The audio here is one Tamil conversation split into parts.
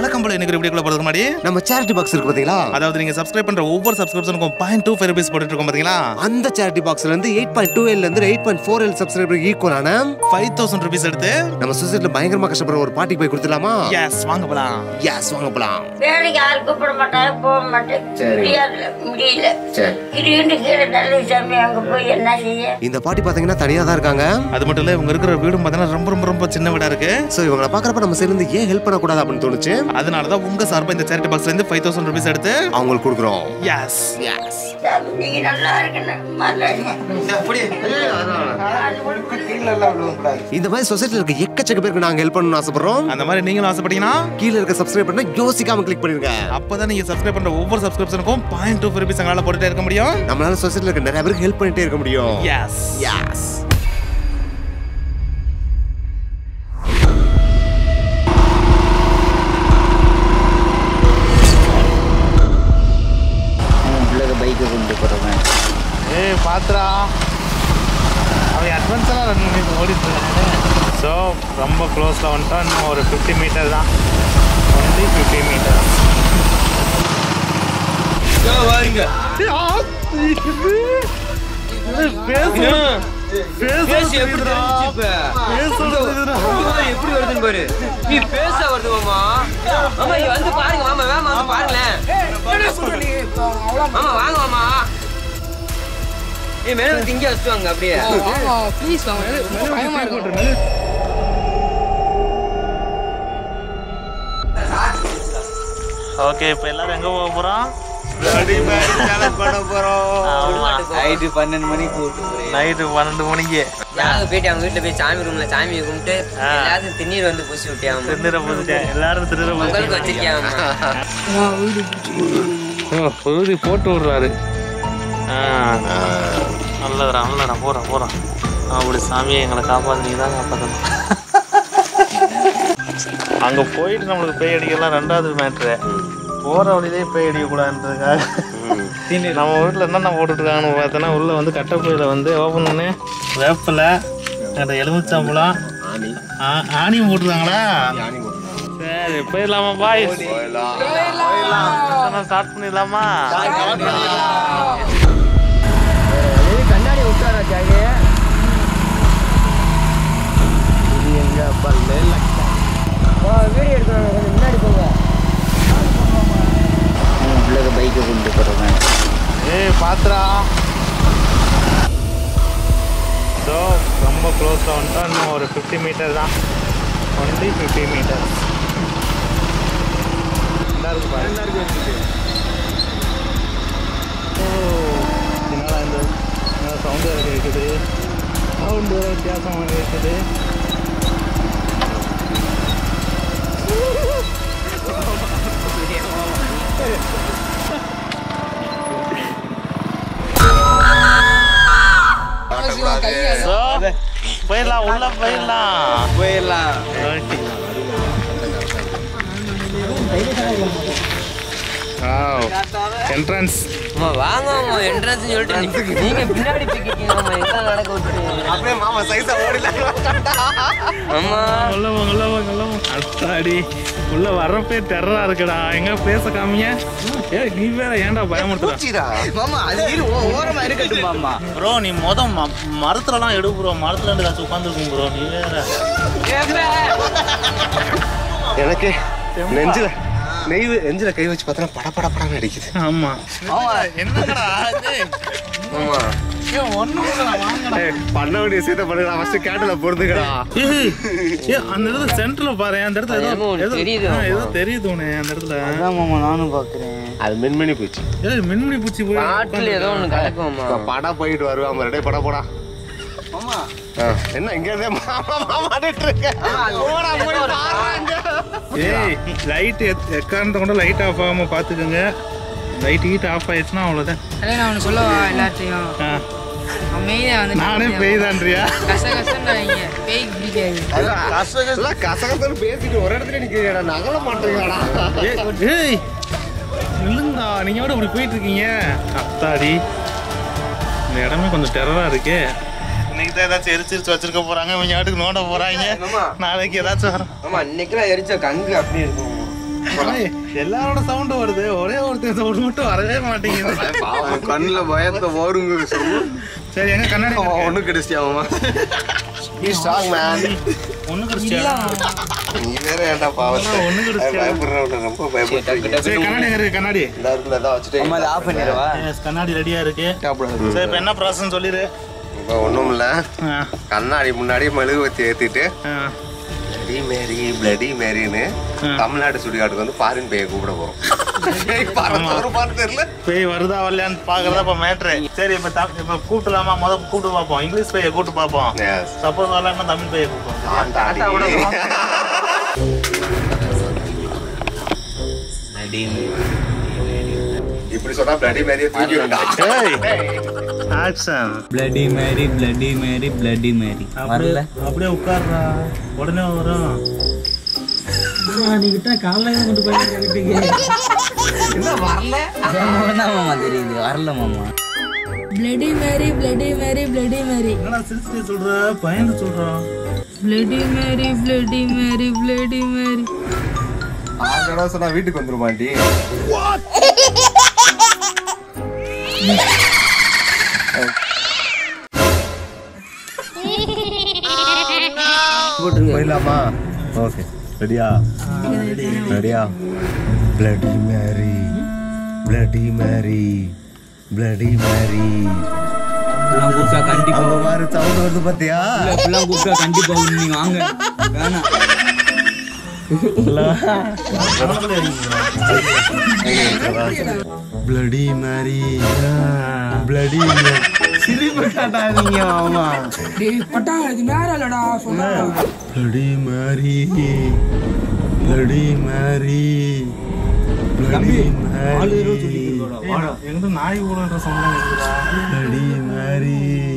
வழக்கம் போல எனக்கு வீடியோக்குள்ள போறதுக்கு முன்னாடி நம்ம சேரிட்டி பாக்ஸ் இருக்கு பாத்தீங்களா அதாவது நீங்க சப்ஸ்கிரைப் பண்ற ஒவ்வொரு சப்ஸ்கிரிப்ஷனுக்கும் பாயிண்ட் டூ ஃபைவ் ருபீஸ் போட்டுட்டு இருக்கோம் பாத்தீங்களா அந்த சேரிட்டி பாக்ஸ்ல இருந்து எயிட் பாயிண்ட் டூ எல்ல இருந்து eight point four L subscriber ஈக்குவலான ஃபைவ் தௌசண்ட் ருபீஸ் எடுத்து நம்ம சொசைட்டில பயங்கரமா கஷ்டப்படுற ஒரு பாட்டிக்கு போய் கொடுத்துலாமா எஸ் வாங்க போலாம் எஸ் வாங்க போலாம் வேலைக்கு யாரும் கூப்பிட மாட்டாங்க போக மாட்டேன் முடியாது முடியல இருந்து கீழே நல்ல சாமி அங்க போய் என்ன செய்ய இந்த பாட்டி பாத்தீங்கன்னா தனியா தான் இருக்காங்க அது மட்டும் இல்ல இவங்க இருக்கிற வீடும் பார்த்தீங்கன்னா ரொம்ப ரொம்ப ரொம்ப சின்ன வீடா இருக்கு சோ இவங்கள பாக்குறப்ப நம்ம சைடுல இருந்து ஏன் ஹெல்ப் பண்ணக்கூடாது அப்படின்னு தோணுச்சு அதனால தான் உங்க சார்பா இந்த சேரிட்டி பாக்ஸ்ல இருந்து ஃபைவ் தௌசண்ட் ருபீஸ் எடுத்து அவங்களுக்கு கொடுக்குறோம் எஸ் எஸ் சாமி நீங்க நல்லா இருக்கணும் மல்லாடி. இந்த மாதிரி சொசைட்டில இருக்க எக்கச்சக்க பேருக்கு நாங்க ஹெல்ப் பண்ணணும்னு ஆசைப்படுறோம் அந்த மாதிரி நீங்களும் ஆசைப்பட்டீங்கன்னா கீழ இருக்க சப்ஸ்கிரைப் பண்ணா யோசிக்காம கிளிக் பண்ணிருங்க அப்பதான் நீங்க சப்ஸ்கிரைப் பண்ற ஒவ்வொரு சப்ஸ்கிரிப்ஷனுக்கும் பாயிண்ட் டூ ருபீஸ் எங்களால போட்டுட்டே இருக்க முடியும் நம்மளால சொசைட்டில இருக்க நிறைய பேருக்கு ஹெல்ப் பண்ணிட்டே இருக்க முடியும் எஸ் எஸ் பிள்ளைங்க பைக்கை கொண்டு போகிறவன் ஏய் பாத்துடா அவன் அட்வான்ஸெல்லாம் ரன் பண்ணி ஓடிட்டு இருக்காங்க ஸோ ரொம்ப க்ளோஸில் வந்துட்டோம் இன்னும் ஒரு ஃபிஃப்டி மீட்டர் தான் ஒன்லி ஃபிஃப்டி மீட்டர் எப்படி வருதுன்னு பாரு நீ பேச வருது மாமா மாமா இங்க வந்து பாருங்க மாமா வேமா வந்து பாருங்களேன் மாமா வாங்க மாமா ஏய் மேல திங்க வச்சுவாங்க அப்படியே ஓகே இப்போ எல்லாரும் எங்கே போக போகிறோம் நைட்டு பன்னெண்டு மணிக்கு கூட்டு நைட்டு பன்னெண்டு மணிக்கு நாங்க போயிட்டு அவங்க வீட்டுல போய் சாமி ரூம்ல சாமியை கும்பிட்டு எல்லாத்தையும் திண்ணீர் வந்து பூசி விட்டியாம திருநீரை பூசிட்டேன் எல்லாரும் திருநீரை பொங்கலுக்கு வச்சிருக்கியாமா ஓ உறுதி போட்டு விடுறாரு ஆ நல்லதுடா நல்லடா போகிறேன் போகிறேன் அப்படி சாமியை எங்களை காப்பாற்று நீ தான் காப்பாற்றணும் அங்கே போயிட்டு நம்மளுக்கு பேய் அடிக்கலாம் ரெண்டாவது மேட்ரு போகிற வழியிலே பேய் அடிக்கக்கூடாதுன்றதுக்காக நம்ம வீட்டில் என்னென்ன போட்டுட்ருக்காங்கன்னு பார்த்தோன்னா உள்ளே வந்து கட்டைப்பையில் வந்து ஓப்பன் பண்ணி வேப்பிலை அந்த எலுமிச்சம்பழம் ஆ- ஆணியும் போட்டுருக்காங்களா சரி போயிடலாமா பாய் ஸ்டார்ட் பண்ணிடலாமா கண்ணாடி விட்டாரா ஜாகே இது எங்க பல்ல வீடியோ எடுக்கிறாங்க கொஞ்சம் முன்னாடி போங்க பிள்ளைங்க பைக்கை கொண்டு போகிறவன் ஏய் பாத்துடா ஸோ ரொம்ப க்ளோஸில் வந்துட்டோம் இன்னும் ஒரு ஃபிஃப்டி மீட்டர் தான் ஒன்லி ஃபிஃப்டி மீட்டர் ஓ என்னடா இந்த சவுண்டு வேறு கேட்குது சவுண்டு வேறு வித்தியாசமாக இருக்குது ஸோ போயிடலாம் உள்ள போயிடலாம் போயிடலாம் என்ட்ரன்ஸ் அம்மா வாங்க மாமா என்ட்ரன்ஸ் சொல்லிட்டு நீ- நீங்க பின்னாடி போய்க்கிட்டீங்க மாமா எல்லாம் நடக்க விட்டுருக்கீங்க அப்படியே மாமா சைஸா ஓடிலாம் அம்மா உள்ள போங்க உள்ள போங்க உள்ள போங்க அத்தாடி உள்ள வர்றப்பே டெரரா இருக்குடா எங்க பேச காமிங்க ஏய் நீ வேற ஏன்டா பயமுறுத்துற மாமா அது இரு ஓ- ஓரமா இருக்கட்டும் மாமா ப்ரோ நீ மொத ம- மரத்துலலாம் எடு ப்ரோ மரத்துல இருந்து காசு உட்காந்துருக்கும் ப்ரோ நீ வேற எனக்கு நெஞ்சில நெய் நெஞ்சில கை வச்சு பார்த்தா பட பட படம் அடிக்குது ஆமா என்னங்கடா ஆமா ஏய், பண்ண வேண்டிய சீத்தை பண்ணுடா ஃபர்ஸ்ட் கேட்டல பொறுத்துக்கடா ஏ அந்த இடத்துல சென்டர்ல பாரு அந்த இடத்துல ஏதோ என்னமோ ஒண்ணு ஏதோ- தெரியுது ஆ, மாமா. ஏதோ தெரியுது உனே அந்த இடத்துல அதான் மாமா நானும் பார்க்குறேன் அது மின்மினி போச்சு ஏய் மின்மினி பூச்சி போய் பாட்டில் ஏதோ ஒண்ணு கிடக்குமாமா இப்ப படம் போயிட்டு வருவா மறுபடியும் படம் போடா மாமா ஆ, என்ன இங்க இருந்தே மாமா மாமாடிட்டு இருக்க போடா, போய் பாருடா இங்க. ஏய் லைட் எக்காரணத்தை கொண்டு லைட் ஆஃப் ஆகாம பாத்துக்கோங்க லைட் ஹீட் ஆஃப் ஆயிடுச்சுன்னா அவ்வளவுதான் அதே நான் ஒன்று சொல்லவா எல்லாத்தையும் ஆ, அமைதியா வந்து நானே பெய்தான்றியா கச கசன்னு வைங்க பேய்க்கு பிடிக்காது எல்லாம் கசகசன்னு பேசிட்டு ஒரு இடத்துல நிக்கிறீங்கடா நகல மாட்டீங்கடா ஏய், ஏய் நில்லுங்கடா நீங்க விட இப்படி போயிட்டு இருக்கீங்க அத்தாடி இந்த இடமே கொஞ்சம் டெரரா இருக்கே இன்னைக்கு தான் ஏதாச்சும் எரிச்சிருச்சு வச்சிருக்க போறாங்க இவங்க ஆட்டுக்கு நோண்ட போறாங்க ஆமா. நாளைக்கு ஏதாச்சும் வரும் ஆமா இன்னைக்கெல்லாம் எரிச்ச கங்கு அப்படி இருக்கும் எல்லாரோட சவுண்டு வருது ஒரே ஒருத்தர் சவுண்ட் மட்டும் வரவே மாட்டேங்குது அவன் கண்ணுல பயத்தை ஓடுங்க சொல்லு சரி எங்க கண்ணாடி ஒண்ணு கிடைச்சியாமா நீ ஸ்ட்ராங் மேன் ஒண்ணு கிடைச்சியா நீ வேற ஏன்டா பாவம் ஒண்ணு கிடைச்சியா பயப்படுறவன ரொம்ப பயப்படுறீங்க சரி கண்ணாடி எங்க இருக்கு கண்ணாடி இந்த இருக்குல்ல தான் வச்சுட்டு ஆஃப் பண்ணிடுவா Yes, கண்ணாடி ரெடியா இருக்கு சாப்பிடாது சரி இப்போ என்ன ப்ராசஸ் சொல்லிடு இப்போ ஒண்ணும் இல்ல ஆ, கண்ணாடி முன்னாடி மெழுகுவத்தி ஏத்திட்டு ஆ. பிளடி மேரி பிளடி மேரின்னு தமிழ்நாடு சுடுகாட்டுக்கு வந்து பாரின் பேயை கூப்பிட போறோம் பாரு ஒரு பாரு தெரியல பேய் வருதா வரலையான்னு பாக்குறதா இப்போ மேட்ரு சரி இப்போ தம் இப்போ கூப்பிடலாமா முத கூப்பிட்டு பார்ப்போம் இங்கிலீஷ் பேயை கூப்பிட்டு பார்ப்போம் எஸ் சப்போஸ் வரலன்னா தமிழ் பேயை கூப்பிடுவோம் ஆண்டாடி இப்படி சொன்னா பிளடி மேரியை தூக்கி விட்டா action bloody Mary bloody Mary bloody Mary அப்படியே அப்படியே உட்கார்றா உடனே வரும் மாமா தெரியுது வரல மாமா bloody Mary bloody Mary bloody Mary என்னடா சிரிச்சுட்டு சொல்ற பயந்து சொல்றான் bloody Mary bloody Mary bloody Mary ஆறு தடவை சொன்னா வீட்டுக்கு வந்துருமாண்டி போயிடலாமா ஓகே ரெடியா ரெடியா bloody Mary bloody Mary bloody Mary இப்பெல்லாம் கூப்பிட்டா கண்டிப்பா அவங்க மாதிரி சவுண்ட் வருது பாத்தியா இல்ல, இப்பெல்லாம் கூப்பிட்டா கண்டிப்பா வரும். நீங்க வாங்க வேணாம் பிளடி மேரி பிளடி சிரிப்பு காட்டாதீங்க ஆமா டேய் பட்டா இது மேல இல்லடா சொன்னா bloody Mary bloody Mary bloody Mary எங்கிட்ட நாய் ஊழன்ற சம்பளம் இருக்குதா பிளடி மேரி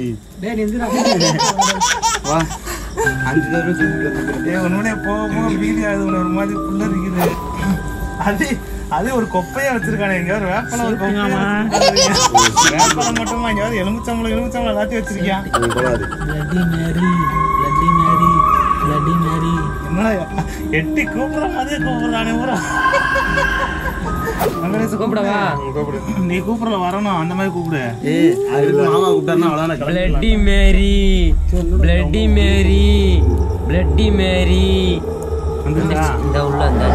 வா அஞ்சு தடவை சொல்லிட்டு ஏ உன்னுடைய போக போக வீதி ஆகுது உன்னை ஒரு மாதிரி புள்ள இருக்குது அது அது ஒரு கொப்பையா வச்சிருக்கானே எங்க ஒரு வேப்பல ஒரு கொப்பையா வச்சிருக்கானுங்க. வேப்பல மட்டுமா எங்க எலுமிச்சம்பளம் எலுமிச்சம்பளம் எல்லாத்தையும் வச்சிருக்கியான் bloody Mary bloody Mary bloody Mary என்னடா எட்டி கூப்பிடுற மாதிரியே கூப்பிடுறானே பூரா கூப்பிடவா நீ கூப்பிடல வரணும் அந்த மாதிரி கூப்பிடு மாமா கூப்பிட்டாருன்னா அவ்வளோதான் bloody Mary bloody Mary bloody Mary வந்துருச்சா இந்த உள்ள அந்த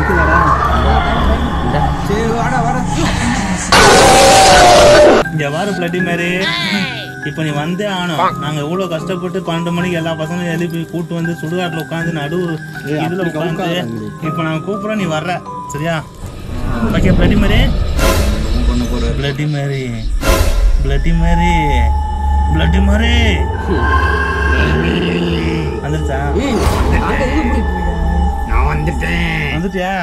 சரி வாடா வாடா இங்க பாரு பிளட்டி மாதிரி இப்போ நீ வந்தே ஆகணும் நாங்க இவ்வளவு கஷ்டப்பட்டு பன்னெண்டு மணிக்கு எல்லா பசங்களும் எழுப்பி கூட்டு வந்து சுடுகாட்டுல உட்காந்து நடு இதுல உட்காந்து இப்போ நாங்க கூப்பிடுறோம் நீ வர்ற சரியா ஓகே பிளட்டி மாதிரி பண்ண போற பிளட்டி மாதிரி பிளட்டி மாதிரி பிளட்டி மாதிரி வந்துருச்சா நான் வந்துட்டேன் வந்துட்டியா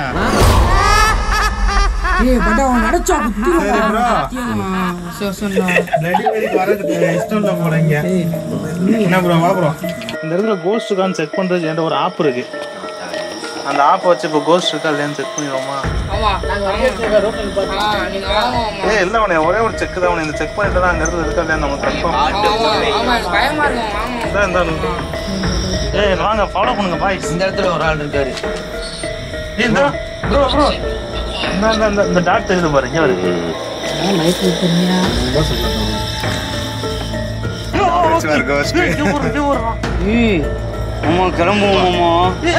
ஏய் பட்டா அவன் நடிச்சா குத்தி சரி bro. சொ- சொன்னா பிளட்டி மாதிரிக்கு வரதுக்கு இஷ்டம் இல்லை போல இங்க என்ன ப்ரோ வா ப்ரோ இந்த இடத்துல கோஸ்ட் இருக்கான்னு செக் பண்றது என்கிட்ட ஒரு ஆப் இருக்கு அந்த ஆப்பை வச்சு இப்போ கோஸ்ட் இருக்கா இல்லையான்னு செக் பண்ணிடுவோமா ஆமா ஆ, நீங்க வாங்க ஆமா ஏய் இல்லை அவனே ஒரே ஒரு செக் தான் அவனை இந்த செக் பண்ணிட்டு தான் அங்க இடத்துல இருக்கா இல்லையா நம்ம கன்ஃபார்ம் ஆமா ஆமா எனக்கு பயமா இருக்கும் வாங்க இதான் இந்த ஏய் வாங்க ஃபாலோ பண்ணுங்க பாய் இந்த இடத்துல ஒரு ஆள் இருக்காரு ஏய் இந்த ப்ரோ ப்ரோ இந்த இந்த இந்த இந்த டாட் தெரியுது பாரு இங்க வருது ஏய் மாமா கிளம்புவோம் மாமா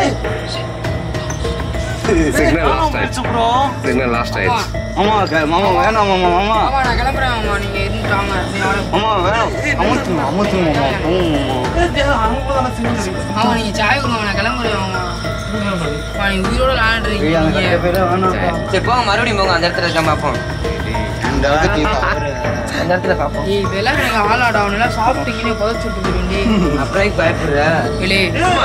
சிக்னல் லாஸ்ட் ஆயிடுச்சு ப்ரோ சிக்னல் லாஸ்ட் ஆயிடுச்சு மாமா க- மாமா வேணாம் மாமா மாமா ஆமா நான் கிளம்புறேன் ஆமா நீங்க இருந்துட்டு வாங்க நீ வாங்க. மாமா வேணாம் அமுத்துங்க அமுத்துங்க மாமா போங்க மாமா ஆமா நீங்க சாய் கொடுங்க நான் கிளம்புறேன் ஆமா ஆமா, நீங்க உயிரோட விளையாண்டுறீங்க ஏய் அந்த நீங்க. கட்டை பேரே வேணாம் சரி போங்க மறுபடியும் போங்க அந்த இடத்துல தான் பார்ப்போம் இந்த இடத்துக்கு நீ தவறு. அந்த இடத்துல பார்ப்போம் ஏய் இதெல்லாம் எனக்கு ஆளாடா அவன் எல்லாம் சாப்பிட்டீங்கன்னு புதைச்சு விட்டு போயிடுவேன் அப்புறம் பயப்படுற இல்லே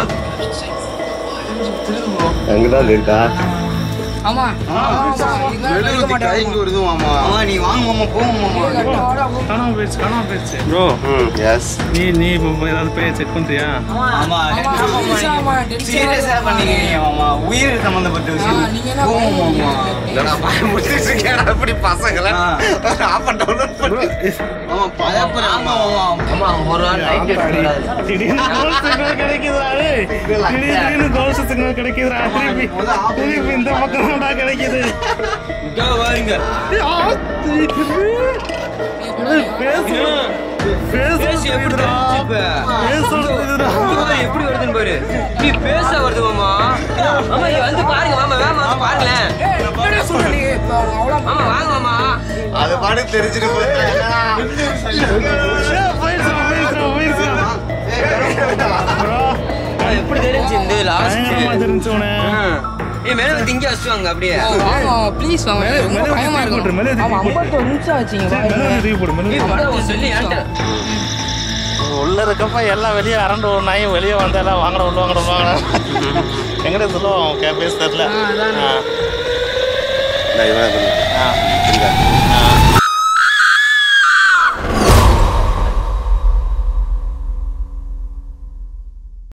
அங்கதான் இருக்கா ஆமா ஆமா, ஆமா, இதெல்லாம் எடுக்க மாட்டேன். இங்க வருது மாமா மாமா நீ வாங்க மாமா போங்க மாமா கரெக்டா, வாடா, போ. காணாம போயிடுச்சு காணாம போயிடுச்சு ப்ரோ ம் எஸ் நீ நீ இப்போ ஏதாவது போய் செக் பண்றியா ஆமா ஆமா, ஆமா, டென்ஷன் ஆமா, டென்ஷன் சீரியஸா பண்ணீங்க மாமா உயிர் சம்பந்தப்பட்ட ஆ, விஷயம் நீங்க என்ன போங்க மாமா பண்ணீங்க? என்னடா பாய முடிச்சிட்டு இருக்கேடா இப்படி பசங்களை ஆப் டவுன்லோட் பண்ணி ஆமா பயப்படுறேன் ஆமா ஆமா ஆமா ஒரு நாள் நைட் திடீர்னு கோல் சிக்னல் கிடைக்குதுடா டேய். திடீர் திடீர்னு கோல் சிக்னல் கிடைக்குதுடா திருப்பி திருப்பி இந்த பக்கம் தான்டா கிடைக்குது பாருங்க பேசு பேசி எப்படி தெரிஞ்சு இப்ப இங்க பாரு, எப்படி வருதுன்னு பாரு நீ பேச வருது மாமா மாமா இங்க வந்து பாருங்க மாமா வேமா வந்து பாருங்களேன் மாமா வாங்க மாமா அது பாடு தெரிஞ்சுட்டு போயிருக்கா ஆ, எப்படி தெரிஞ்சு இந்த லாஸ்ட் தெரிஞ்சு உனே ஏ மேல வந்து இங்க வச்சுவாங்க அப்படியே ப்ளீஸ் வாங்க ரொம்ப பயமா இருக்கும் மேலே அவன் ஐம்பத்தொரு நிமிஷம் ஆச்சுங்க தூக்கி போடு மேலே நீ படத்தை சொல்லி ஏன்ட்ட உள்ள இருக்கப்ப எல்லாம் வெளியே அரண்டு ஒரு நாயும் வெளியே வந்தா எல்லாம் வாங்கட உள்ள வாங்கட வாங்கட எங்கிட்ட சொல்லுவோம் கே பேச தெரியல ஆ. ஆ. ஆ.